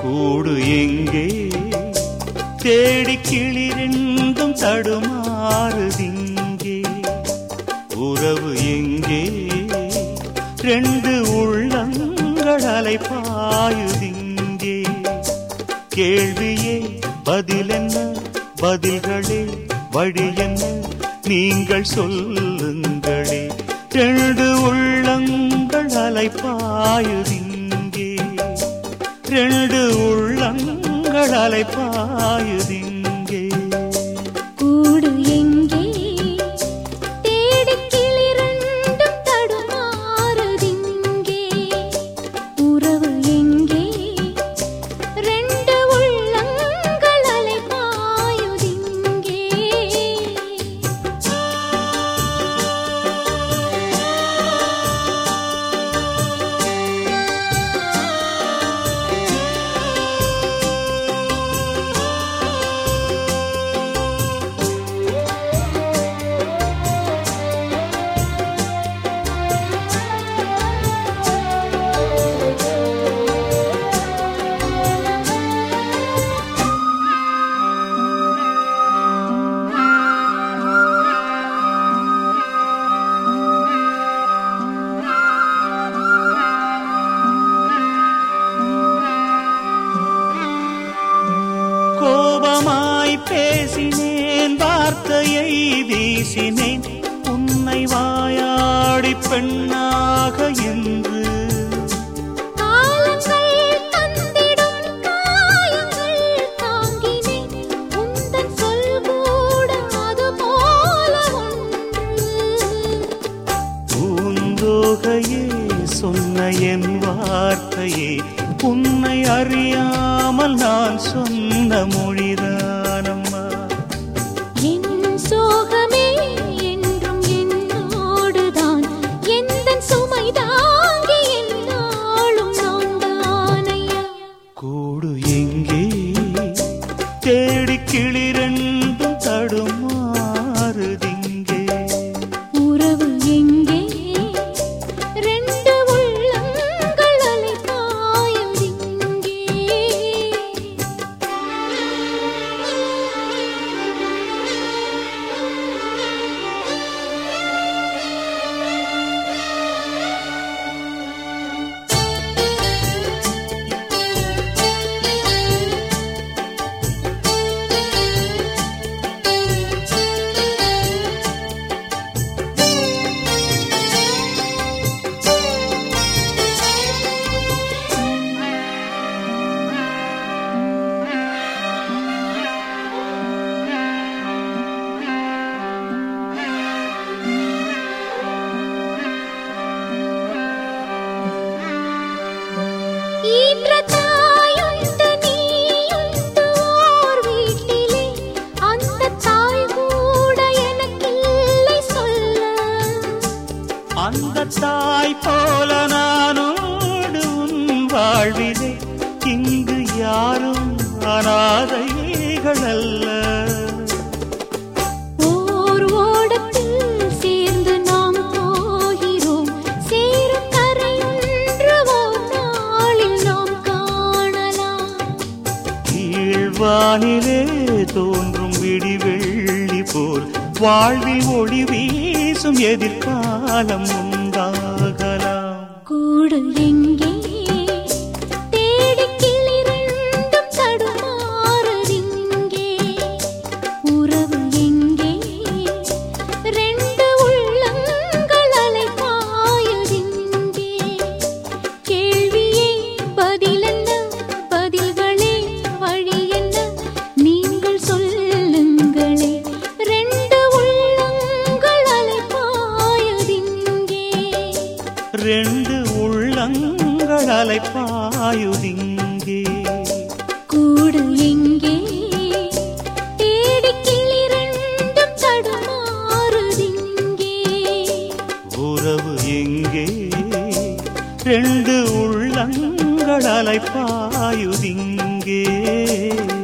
கூடு எங்கே தேடி கிளிரெண்டும் தடுமாறுதிங்கே உறவு எங்கே ரெண்டு உள்ளங்கள் அலைப்பாயுதிங்கே கேள்வியே பதில் என்ன பதில்களே வழி என்ன நீங்கள் சொல்லுங்களே ரெண்டு உள்ளங்கள் அலைப்பாயுதிங்கே ரெண்டு உள்ளங்கள் அலைப்பாயுதிங்கே கூடு எங்கே தேடிக் கிளிரண்டும் தடுமாறுதிங்கே உறவு எங்கே ரெண்டு உள்ளங்கள் அலைபாயுதிங்கே கோபமாய் பேசினேன் வார்த்தையை வீசினேன் உன்னை வாயாடி பெண்ணாக என்று காலங்கள் தந்திடும் காயங்கள் தாங்கினேன் உந்தன் சொல் கூட அது போல ஒன்று பூந்தோகையே சொன்ன என் வார்த்தையே உன்னை அறியாமல் நான் சொன்ன மொழிதானம்மா என் சோகமே என்றும் என்னோடுதான் எந்தன் சுமை தாங்கி என்னாலும் நான் தானையா கூடு எங்கே தேடி கிளிரெண்டும் தடுமாறுதிங்கே உறவு எங்கே ரெண்டு உள்ளங்கள் அலைபாயும் இங்கே ஈன்ற தாயுண்டு நீயுண்டு ஓர் வீட்டிலே அந்த தாய் கூட எனக்கில்லை சொல்ல அந்த தாய் போல நானோடு உன் வாழ்விலே இங்கு யாரும் அனாதைகள் அல்ல ஓர் ஓடத்தில் சேர்ந்து நாம் போகிறோம் சேரும் கரையொன்று ஓர் நாளில் நாம் காணலாம் கீழ்வானிலே தோன்றும் விடிவெள்ளி போல் வாழ்வில் ஒளி வீசும் எதிர்காலம் உண்டாகலாம் கூடு எங்கே தேடிக் கிளிரெண்டும் தடுமாறுதிங்கே உறவு எங்கே ரெண்டு உள்ளங்கள் அலைபாயுதிங்கே கேள்வியே பதிலென்ன பதில்களே வழி என்ன நீங்கள் சொல்லுங்களே ரெண்டு உள்ளங்கள் அலைபாயுதிங்கே ரெண்டு உள்ளங்கள் அலைப்பாயுதிங்கே கூடு எங்கே தேடிக் கிளிரெண்டும் தடுமாறுதிங்கே உறவு எங்கே ரெண்டு உள்ளங்கள் அலைப்பாயுதிங்கே